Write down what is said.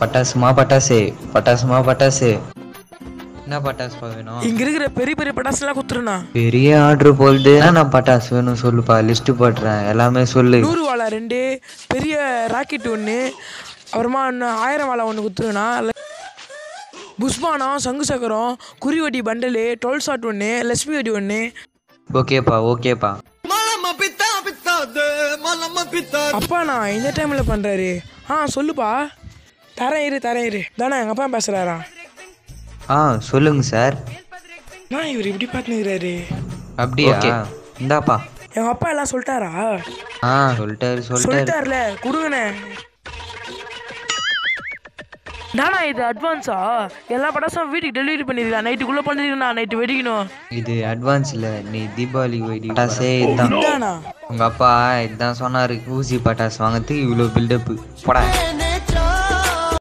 பட்டாசுமா பட்டாசு பட்டாசுமா பட்டாசு என்ன பட்டாசுப்பா வேணும் இங்க இருக்கிற பெரிய பெரிய பட்டாசுலாம் குத்துருண்ணா பெரிய ஆர்டர் போல்து நான் பட்டாசு வேணும் சொல்லுப்பா லிஸ்ட் போடுறேன் எல்லாமே சொல்லு நூறு வாழை ரெண்டு பெரிய ராக்கெட் ஒன்று அப்புறமா இன்னும் ஆயிரம் வாழை ஒன்று குத்துருண்ணா புஷ்பானம் சங்கு சக்கரம் குறிவடி பண்டலு டுவெல் ஷாட் ஒன்று லட்சுமி வெடி ஒன்று ஓகேப்பா ஓகேப்பா அப்பா நான் இந்த டைமில் பண்ணுறாரு ஆ சொல்லுப்பா தரேன் இரு தரேன் இரு தானே எங்கள் அப்பா பேசுகிறாரா ஆ சொல்லுங்க சார் நான் இவர் இப்படி பார்த்துக்கிறாரு அப்படியா இந்தாப்பா எங்கள் அப்பா எல்லாம் சொல்லிட்டாரா ஆ சொல்லிட்டாரு சொல்லிட்டாரு சொல்லிட்டார்ல கொடுங்கண்ணே நானா இது அட்வான்ஸா எல்லா பட்டாசும் வீட்டுக்கு டெலிவரி பண்ணிருக்கா நைட்டுக்குள்ளே பண்ணிருக்கா நைட்டு வெடிக்கணும் இது அட்வான்ஸ்ல நீ தீபாவளி வெடி பட்டாசே இதுதான் இதானா உங்க அப்பா இதுதான் சொன்னாரு ஊசி பட்டாசு வாங்கறதுக்கு இவ்வளோ பில்டப் போடா